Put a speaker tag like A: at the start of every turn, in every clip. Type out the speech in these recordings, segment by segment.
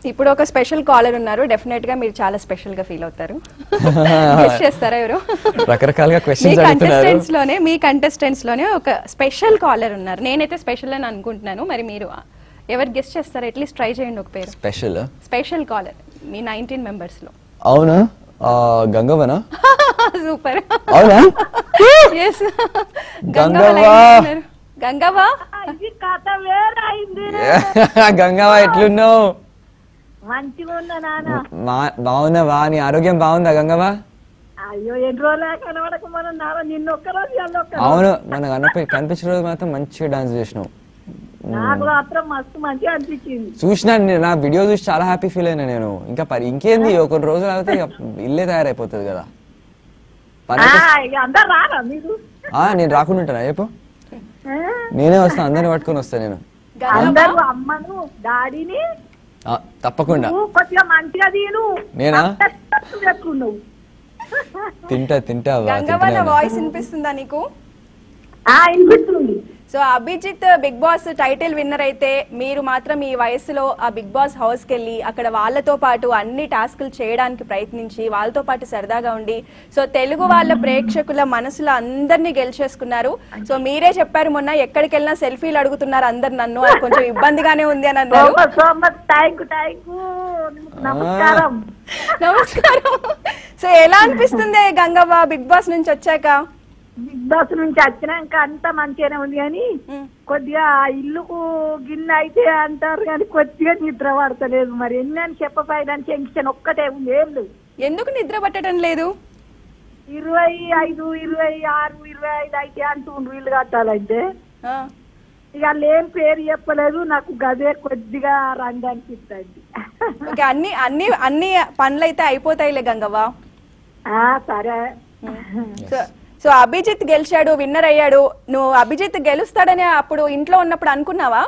A: ఇప్పుడు ఒక special caller ఉన్నారు డెఫినెట్ గా మీరు చాలా స్పెషల్ గా ఫీల్ అవుతారు Guess చేస్తారా ఎవరు
B: రకరకాలుగా
A: మీ
B: క్వశ్చన్స్ అడుగుతున్నారు
A: కంటెస్టెంట్స్ లోనే మీ కంటెస్టెంట్స్ లోనే ఒక స్పెషల్ కాలర్ ఉన్నారు నేనైతే స్పెషల్ అని అనుకుంటున్నాను మరి మీరు ఎవరు గెస్ట్ చేస్తారా అట్లీస్ట్ ట్రై చేయండి ఒక పేరు
B: స్పెషల్
A: స్పెషల్ కాలర్ మీ నైన్టీన్ మెంబర్స్ లో
B: అవునా ఆ, గంగవ్వనా
A: సూపర్
B: అవునా
A: ఎస్
B: గంగవ్వ.
A: గంగవ్వ
C: ఇది కథ వేరైంది
B: గంగవ్వ ఎట్లున్నావు
C: మంచిగా ఉన్నా నాన్న
B: మా- బాగున్నావా నీ ఆరోగ్యం బాగుందా గంగవ్వ
C: అయ్యో ఎన్ని రోజులే కనబడక మనం నాన్న నిన్న ఒక్క రోజు ఇవాళ ఒక్క రోజు.
B: అవును మన కనప కనిపించిన రోజు మాత్రం మంచిగా డాన్స్ చేసినావు
C: నాకు మాత్రం మస్తు మంచిగా అనిపించింది
B: చూసినా నేను నా వీడియో చూసి చాలా హ్యాపీ ఫీల్ అయినా నేను ఇంకా పరి ఇంకేంది ఒక రోజు అయితే ఇక ఇల్లే తయారైపోతుంది కదా పని
C: ఆ,
B: అయితే-
C: ఇక అందరు రారా మీరు
B: ఆ, నేను రాకుండా ఉంటానా చెప్పు
C: ఆ?
B: నేనే వస్తాను అందరిని పట్టుకొని వస్తాను నేను
C: అందరూ అమ్మను డాడీని
B: ఆ, తప్పకుండా
C: నువ్వు కొద్దిగా మంచిగా తిను
B: నేనా?
C: పెట్టుకున్నావు
B: తింటా తింటా అవ్వ,
A: గంగవ్వ
B: తింటూనే
A: నా
B: ఉన్నా.
A: వాయిస్ వినిపిస్తుందా నీకు
C: ఆ వినిపిస్తుంది
A: so Abhijit Bigg Boss title winner అయితే మీరు మాత్రం ఈ వయసులో ఆ బిగ్ బాస్ హౌస్ కి వెళ్ళి అక్కడ వాళ్ళతో పాటు అన్ని టాస్కులు చేయడానికి ప్రయత్నించి వాళ్ళతో పాటు సరదాగా ఉండి సో తెలుగు వాళ్ళ ప్రేక్షకుల మనసులో అందరినీ గెలిచేసుకున్నారు సో మీరే చెప్పారు మొన్న ఎక్కడికి వెళ్ళినా సెల్ఫీలు అడుగుతున్నారు అందరు నన్ను అది కొంచెం ఇబ్బందిగానే ఉంది అని అన్నారు
C: సోమ సోమ థ్యాంక్ థ్యాంక్ నమస్కారం
A: నమస్కారం సో ఎలా అనిపిస్తుంది గంగవ్వ బిగ్ బాస్ నుంచి వచ్చాక
C: బిగ్ బాస్ నుంచి వచ్చినాక అంత మంచిగానే ఉంది కానీ
A: ఉమ్.
C: కొద్దిగా ఆ ఇల్లుకు గిన్నె అయితే అంటారు కానీ కొద్దిగా నిద్ర పడతలేదు మరి ఎన్ని అని చెప్పపోయడానికి టెన్షన్ ఒక్కటే ఉంది ఏం లేదు
A: ఎందుకు నిద్ర పట్టడం లేదు
C: ఇరవై ఐదు ఇరవై ఆరు ఇరవై ఐదు అయితే అంటుండ్రు ఇల్లు కట్టాలంటే
A: ఆ.
C: ఇక లేం పేరు చెప్పలేదు నాకు గదే కొద్దిగా రండి అనిపిస్తుంది
A: ఓకే అన్ని అన్ని అన్ని పనులు అయితే అయిపోతాయిలే గంగవ్వ
C: ఆ, సరే
A: సో సో అభిజిత్ గెలిచాడు విన్నర్ అయ్యాడు నువ్వు అభిజిత్ గెలుస్తాడని అప్పుడు ఇంట్లో ఉన్నప్పుడు అనుకున్నావా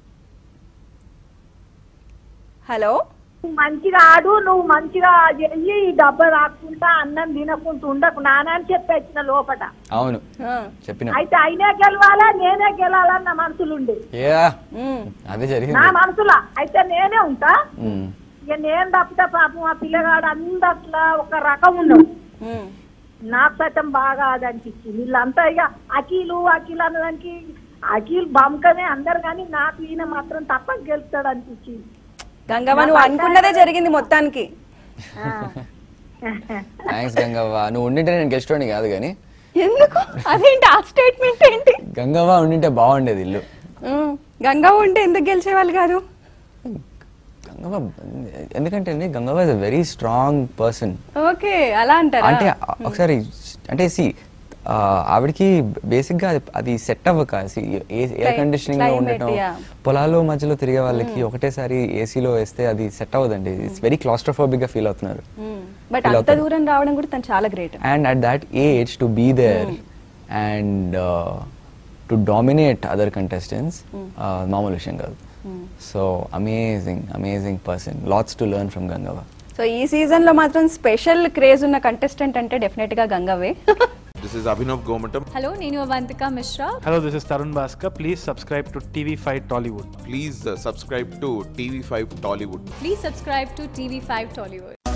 A: హలో
C: నువ్వు మంచిగా ఆడు నువ్వు మంచిగా చెయ్యి ఈ డబ్బా రాకుండా అన్నం తినకుండా ఉండకు నాన్న అని చెప్పేసిన లోపట
B: అవును
A: ఆ,
B: చెప్పిన
C: అయితే అయినే గెలవాలా నేనే గెలాలన్న మనసులు ఉండే
B: ఏ
A: ఉమ్,
B: అదే
C: నా
B: జరిగింది
C: మనసులో అయితే నేనే ఉంటా
B: ఉమ్.
C: ఇక నేను తప్పితే పాపం ఆ పిల్లగాడు అందట్లా ఒక రకం ఉన్నాడు
A: ఉమ్.
C: నాకు సైతం బాగా అది అనిపించింది వీళ్ళంతా ఇక అఖిలు అఖిల్ అన్నదానికి అఖిల్ బంకనే అందరు కానీ నాకు ఈయన మాత్రం తప్పక గెలుస్తాడు అనిపించింది
A: గంగవ్వ నువ్వు అనుకున్నదే జరిగింది మొత్తానికి
C: ఆ.
B: థ్యాంక్స్ గంగవ్వ నువ్వు ఉండింటే నేను గెలిచేటోని కాదు కానీ
A: ఎందుకు అదేంటి ఆ స్టేట్మెంట్ ఏంటి
B: గంగవ్వ ఉండింటే బాగుండేది ఇల్లు
A: ఉమ్, గంగవ్వ ఉంటే ఎందుకు గెలిచేవాళ్ళు కాదు
B: గంగవ్వ ఎందుకంటే అండి Gangavva is a very strong person
A: okay అలా అంటారా
B: అంటే ఒకసారి అంటే సి ఆవిడకి బేసిక్ గా అది- అది సెట్ అవ్వక ఎయిర్
A: Cli-
B: కండిషనింగ్ లో
A: climate,
B: ఉండటం
A: yeah.
B: పొలాల్లో మధ్యలో తిరిగే వాళ్ళకి ఒకటేసారి ఏసీలో వేస్తే అది సెట్ అవ్వదండి ఇట్స్ వెరీ క్లాస్ట్రోఫోబిక్ గా ఫీల్ అవుతున్నారు
A: బట్
B: Feel
A: అంత
B: అవుతారు.
A: దూరం రావడం కూడా తను చాలా great
B: and at that age to be there and to dominate other contestants మామూలు విషయం కాదు so amazing amazing person lots to learn from Gangavva
A: so ఈ సీజన్ లో మాత్రం స్పెషల్ క్రేజ్ ఉన్న కంటెస్టెంట్ అంటే డెఫినెట్ గా గంగవ్వే
D: This is Abhinav Gomatam.
E: Hello నేను Avantika Mishra
F: Hello, this is Tarun Bhaskar. Please subscribe to TV5 Tollywood.
D: Please uh, subscribe to TV5 Tollywood.
E: Please subscribe to TV five Tollywood